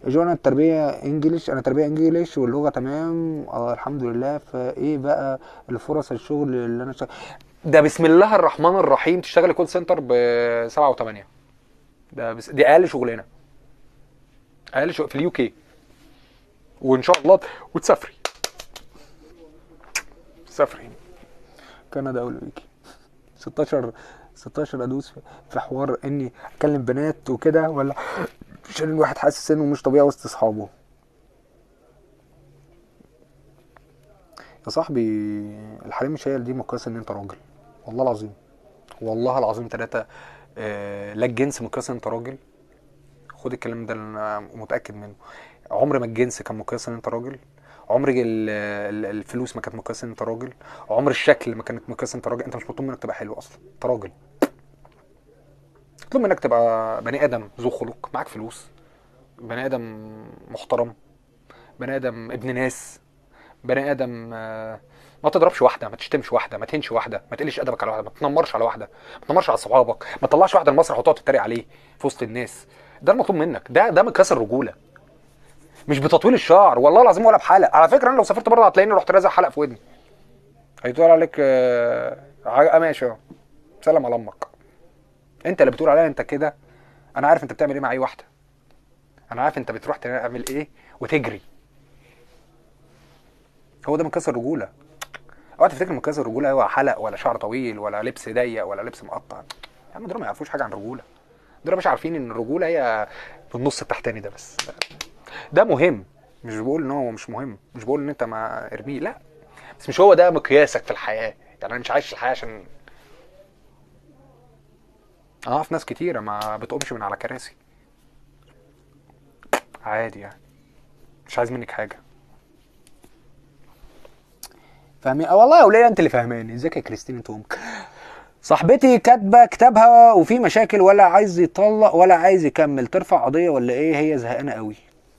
جو انا التربيه انجليش انا تربيه انجليش واللغه تمام اه الحمد لله فايه بقى الفرص الشغل اللي انا شغال ده بسم الله الرحمن الرحيم تشتغل كول سنتر ب 7 و8 ده بس دي اقل شغلانه اقل شغل في اليو كي وان شاء الله وتسافري تسافري كندا او الويكي 16 16 ادوس في- في حوار اني اكلم بنات وكده ولا عشان الواحد حاسس انه مش طبيعي وسط اصحابه يا صاحبي الحريم مش هي دي مقياس ان انت راجل والله العظيم والله العظيم ثلاثة آه لا الجنس مقياس ان انت راجل خد الكلام ده اللي انا متأكد منه عمر ما الجنس كان مقياس ان انت راجل عمر ال- ال- الفلوس ما كانت مقياس ان انت راجل عمر الشكل ما كانت مقياس ان انت راجل انت مش مطلوب منك تبقى حلو اصلا انت راجل مطلوب منك تبقى بني ادم ذو خلق معاك فلوس بني ادم محترم بني ادم ابن ناس بني ادم آه، ما تضربش واحده ما تشتمش واحده ما تهنش واحده ما تقلش ادبك على واحده ما تنمرش على واحده ما تنمرش على صحابك ما تطلعش واحده المسرح وتقعد تتريق عليه في وسط الناس ده المطلوب منك ده ده مقياس الرجوله مش بتطويل الشعر والله العظيم ولا بحلق على فكره انا لو سافرت بره هتلاقيني رحت رازع حلق في ودني هيتقال عليك آه، ع- ماشي اهو سلام على امك انت اللي بتقول عليا انت كده انا عارف انت بتعمل ايه مع اي واحده انا عارف انت بتروح تعمل ايه وتجري هو ده مقياس الرجوله اوعى تفتكر مقياس الرجوله هو حلق ولا شعر طويل ولا لبس ضيق ولا لبس مقطع يا عم دول ما يعرفوش حاجه عن الرجوله دول مش عارفين ان الرجوله هي في النص التحتاني ده بس ده مهم مش بقول ان هو مش مهم مش بقول ان انت ما ارميه لا بس مش هو ده مقياسك في الحياه يعني انا مش عايش الحياه عشان اعرف ناس كتيره ما بتقومش من على كراسي عادي يعني مش عايز منك حاجه فاهمين اه والله يا وليه انت اللي فاهماني ازيك يا كريستين انت امك صاحبتي كاتبه كتابها وفي مشاكل ولا عايز يطلق ولا عايز يكمل ترفع قضيه ولا ايه هي زهقانه قوي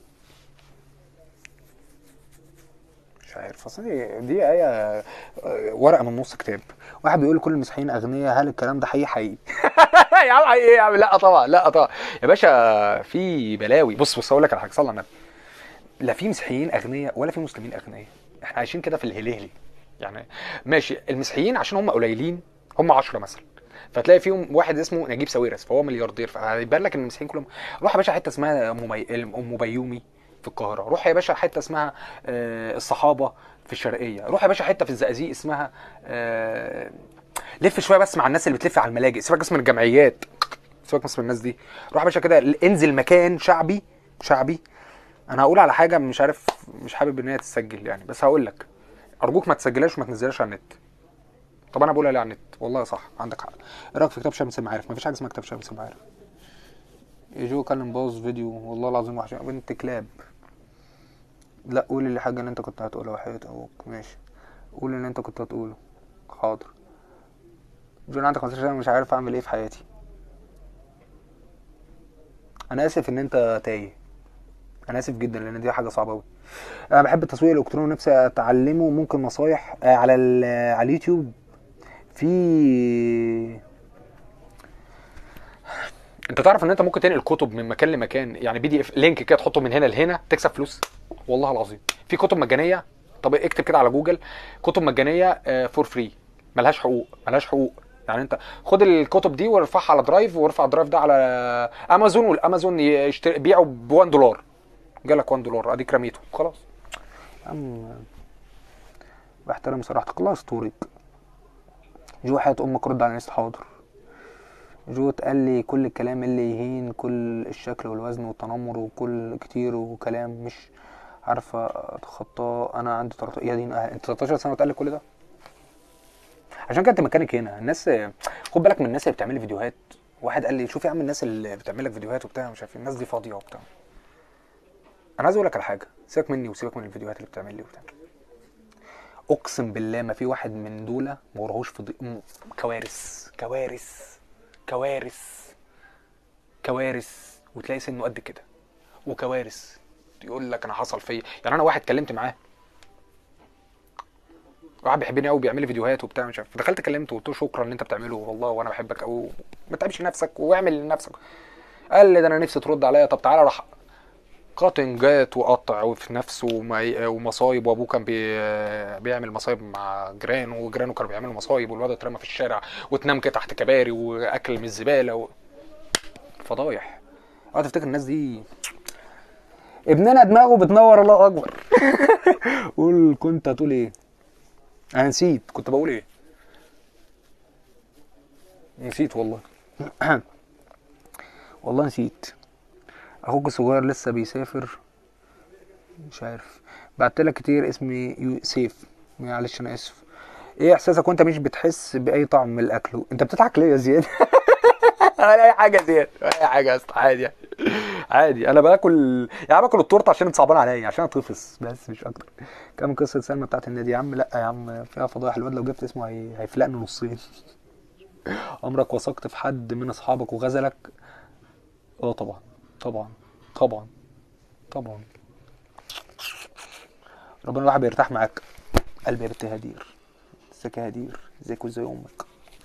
مش عارف اصل دي دي ايه آه، ورقه من نص كتاب واحد بيقول كل المسيحيين اغنياء هل الكلام ده حقيقي حقيقي يا عم ايه يا عم لا طبعا لا طبعا يا باشا في بلاوي بص بص اقول لك على حاجه صلى على النبي لا في مسيحيين اغنياء ولا في مسلمين اغنياء احنا عايشين كده في الهلهلي يعني ماشي المسيحيين عشان هم قليلين هم 10 مثلا فتلاقي فيهم واحد اسمه نجيب ساويرس فهو ملياردير فهيبان لك ان المسيحيين كلهم روح يا باشا حته اسمها ام مي... ام بيومي في القاهره روح يا باشا حته اسمها آه، الصحابه في الشرقيه روح يا باشا حته في الزقازيق اسمها آه، لف شويه بس مع الناس اللي بتلف على الملاجئ سيبك بس من الجمعيات سيبك بس من الناس دي روح يا باشا كده انزل مكان شعبي شعبي انا هقول على حاجه مش عارف مش حابب ان هي تتسجل يعني بس هقول لك ارجوك ما تسجلهاش وما تنزلهاش على النت طب انا بقول عليها على النت والله صح عندك حق ايه رايك في كتاب شمس المعارف مفيش حاجه اسمها كتاب شمس المعارف يا جو كلم باظ فيديو والله العظيم وحش بنت كلاب لا قول اللي حاجه اللي انت كنت هتقولها وحياة ابوك ماشي قول اللي انت كنت هتقوله حاضر جو انا عندي 15 سنه مش عارف اعمل ايه في حياتي انا اسف ان انت تايه انا اسف جدا لان دي حاجه صعبه قوي انا بحب التسويق الالكتروني نفسي اتعلمه ممكن نصايح آه، على ال- على اليوتيوب في انت تعرف ان انت ممكن تنقل كتب من مكان لمكان يعني بي دي اف لينك كده تحطه من هنا لهنا تكسب فلوس والله العظيم في كتب مجانيه طب اكتب كده على جوجل كتب مجانيه فور فري ملهاش حقوق ملهاش حقوق يعني انت خد الكتب دي وارفعها على درايف وارفع الدرايف ده على امازون والامازون يشتري بيعه ب 1 دولار جالك 1 دولار اديك رميته خلاص يا عم بحترم صراحتك الله يسترك جو حياة امك رد على الناس حاضر جو قال لي كل الكلام اللي يهين كل الشكل والوزن والتنمر وكل كتير وكلام مش عارفه اتخطاه انا عندي 13 يا دين أهل. انت 13 سنه وتقول لي كل ده عشان كده انت مكانك هنا الناس خد بالك من الناس اللي بتعمل لي فيديوهات واحد قال لي شوف يا عم الناس اللي بتعمل لك فيديوهات وبتاع مش عارف إيه، الناس دي فاضيه وبتاع انا عايز اقول لك على حاجه سيبك مني وسيبك من الفيديوهات اللي بتعمل لي وبتاع اقسم بالله ما في واحد من دول ما وراهوش في ضي... م- كوارث كوارث كوارث كوارث وتلاقي سنه قد كده وكوارث يقول لك انا حصل فيا يعني انا واحد اتكلمت معاه واحد بيحبني قوي بيعمل لي فيديوهات وبتاع مش عارف فدخلت كلمته وقلت له شكرا اللي انت بتعمله والله وانا بحبك قوي ما تعبش نفسك واعمل لنفسك قال لي ده انا نفسي ترد عليا طب تعالى راح كاتنجات وقطع وفي نفسه وما- ومصايب وابوه كان بي بيعمل مصايب مع جيرانه وجيرانه كانوا بيعملوا مصايب والواد اترمى في الشارع واتنام كده تحت كباري واكل من الزباله و... فضايح اه تفتكر الناس دي ابننا دماغه بتنور الله اكبر قول كنت هتقول ايه انا نسيت كنت بقول ايه نسيت والله والله نسيت اخوك الصغير لسه بيسافر مش عارف بعت لك كتير اسمي يو- سيف معلش انا اسف ايه احساسك وانت مش بتحس باي طعم من الاكل انت بتضحك ليه يا زياد ولا اي حاجه يا زياد ولا اي حاجه يا اسطى عادي يعني. عادي انا باكل يعني باكل التورته عشان انت صعبان عليا عشان اتفص بس مش اكتر كم قصه سلمى بتاعت النادي يا عم لا يا عم فيها فضايح الواد لو جبت اسمه هي... هيفلقني نصين عمرك وثقت في حد من اصحابك وغزلك اه طبعا طبعا طبعا طبعا ربنا الواحد بيرتاح معاك قلبي يا بنت هدير ازيك يا هدير ازيك وازاي امك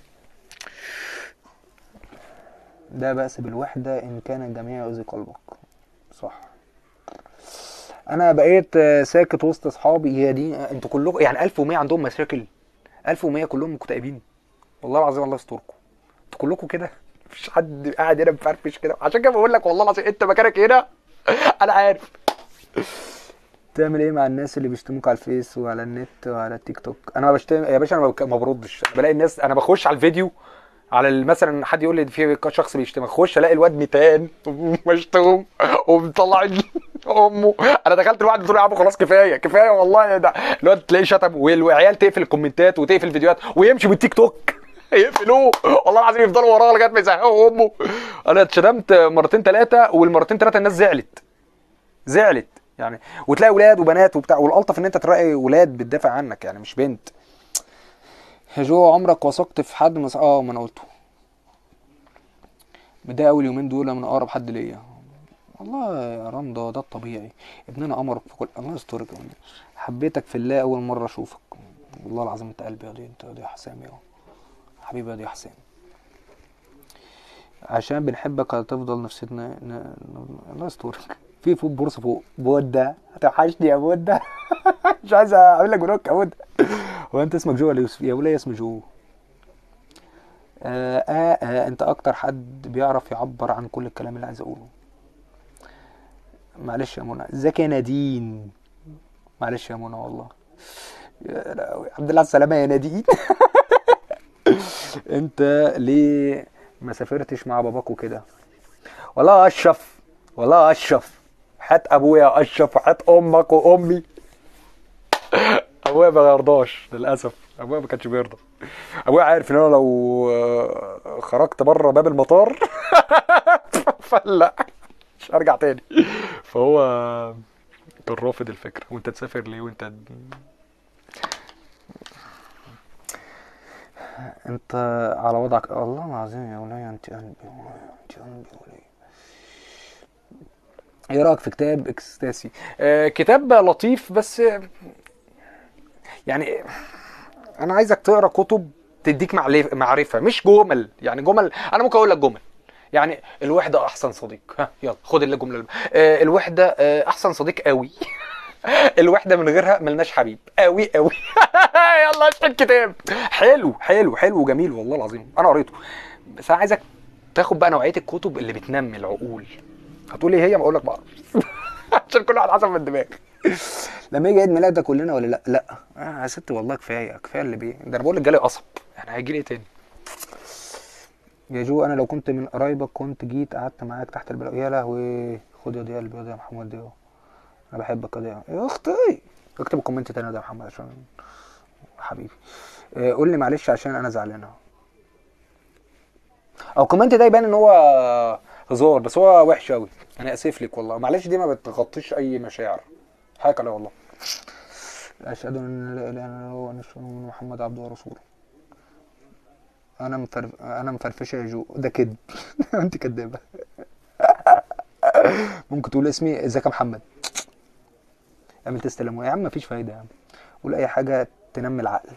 ده بأس بالوحدة إن كان الجميع يؤذي قلبك صح أنا بقيت آه، ساكت وسط أصحابي هي دي آه، أنتوا كلكم يعني 1100 عندهم مشاكل 1100 كلهم مكتئبين والله العظيم الله يستركم انتوا كلكم كده مفيش حد قاعد هنا مفرفش كده عشان كده بقول لك والله العظيم انت مكانك هنا انا عارف تعمل ايه مع الناس اللي بيشتموك على الفيس وعلى النت وعلى التيك توك انا ما بشتم يا باشا انا ما بك- ما بردش انا بلاقي الناس انا بخش على الفيديو على ال- مثلا حد يقول لي في شخص بيشتمك اخش الاقي الواد ميتان مشتوم ومطلع امه انا دخلت الواحد بتقول يا عم خلاص كفايه كفايه والله ده الواد تلاقيه شتم والعيال تقفل الكومنتات وتقفل الفيديوهات ويمشي بالتيك توك يقفلوه والله العظيم يفضلوا وراه لغايه ما يزهقوا امه انا اتشتمت مرتين ثلاثه والمرتين ثلاثه الناس زعلت زعلت يعني وتلاقي ولاد وبنات وبتاع والالطف ان انت تلاقي ولاد بتدافع عنك يعني مش بنت يا جو عمرك وثقت في حد مس... اه ما انا قلته متضايق اول يومين دول من اقرب حد ليا والله يا رندا ده الطبيعي ابننا قمرك في كل الله يسترك يا ابني. حبيتك في الله اول مره اشوفك والله العظيم انت قلبي يا دي انت يا دي يا حسام يا حبيبي يا دي يا حسام عشان بنحبك هتفضل نفسيتنا ن... ن... الله يسترك في فوق بورصه فوق بودة هتوحشني يا بودة مش عايز اعمل لك بلوك يا بودة هو انت اسمك جو ولا يوسف يا ولا اسمي جو آه, آه, آه انت اكتر حد بيعرف يعبر عن كل الكلام اللي عايز اقوله معلش يا منى ازيك يا نادين معلش يا منى والله يا لهوي. الحمد لله على السلامه يا نادين انت ليه ما سافرتش مع باباك وكده والله اشرف والله اشرف حات ابويا اشرف وحات امك وامي ابويا ما يرضاش للاسف ابويا ما كانش بيرضى ابويا عارف ان انا لو آه، خرجت بره باب المطار فلا مش هرجع تاني فهو كان رافض الفكره وانت تسافر ليه وانت انت على وضعك والله العظيم يا ولاية انت قلبي انت قلبي ولاية ايه رايك في كتاب اكستاسي آه كتاب لطيف بس آه، يعني انا عايزك تقرا كتب تديك معلف- معرفه مش جمل يعني جمل انا ممكن اقول لك جمل يعني الوحده احسن صديق ها يلا خد الجمله اللي- آه الوحده آه احسن صديق قوي الوحده من غيرها ملناش حبيب قوي قوي يلا اشحن كتاب حلو حلو حلو وجميل والله العظيم انا قريته بس انا عايزك تاخد بقى نوعيه الكتب اللي بتنمي العقول هتقول ايه هي ما اقول لك بعرف عشان كل واحد حسب من الدماغ لما يجي عيد ميلادك كلنا ولا لا لا آه يا ست والله كفايه كفايه اللي بيه ده انا بقول لك جالي قصب يعني هيجي لي ايه تاني يا جو انا لو كنت من قرايبك كنت جيت قعدت معاك تحت البلاء يا لهوي خد يا دي قلبي يا دي يا محمد دي اهو. انا بحبك يا دي يا اختي اكتب الكومنت تاني يا دي يا محمد عشان حبيبي آه، قول لي معلش عشان انا زعلان اهو او الكومنت ده يبان ان هو هزار بس هو وحش قوي انا اسف لك والله معلش دي ما بتغطيش اي مشاعر حقك عليا والله اشهد ان لا اله الا الله وان اشهد ان محمد عبده ورسوله انا مفرف... انا مفرفشه يا جو ده كذب انت كدابه ممكن تقول اسمي ازيك يا محمد اعمل تستلم يا عم مفيش فايده يا عم قول اي حاجه تنمي العقل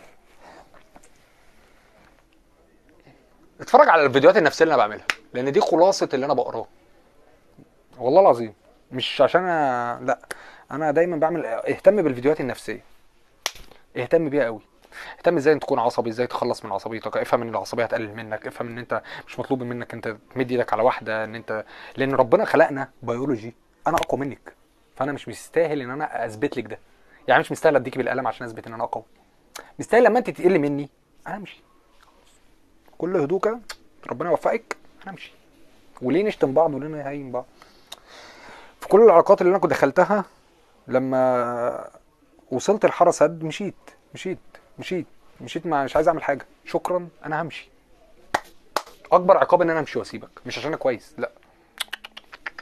اتفرج على الفيديوهات النفسيه اللي انا بعملها لان دي خلاصه اللي انا بقراه والله العظيم مش عشان أنا... لا انا دايما بعمل اهتم بالفيديوهات النفسيه اهتم بيها قوي اهتم ازاي تكون عصبي ازاي تخلص من عصبيتك افهم ان العصبيه هتقلل منك افهم ان انت مش مطلوب منك انت تمد ايدك على واحده ان انت لان ربنا خلقنا بيولوجي انا اقوى منك فانا مش مستاهل ان انا اثبت لك ده يعني مش مستاهل اديكي بالقلم عشان اثبت ان انا اقوى مستاهل لما انت تقل مني انا امشي كل هدوء كده ربنا يوفقك انا امشي وليه نشتم بعض وليه نهايم بعض في كل العلاقات اللي انا كنت دخلتها لما وصلت الحاره سد مشيت مشيت مشيت مشيت ما مش عايز اعمل حاجه شكرا انا همشي اكبر عقاب ان انا امشي واسيبك مش عشان انا كويس لا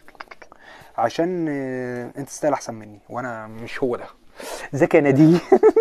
عشان آه، انت تستاهل احسن مني وانا مش هو ده ازيك يا نادي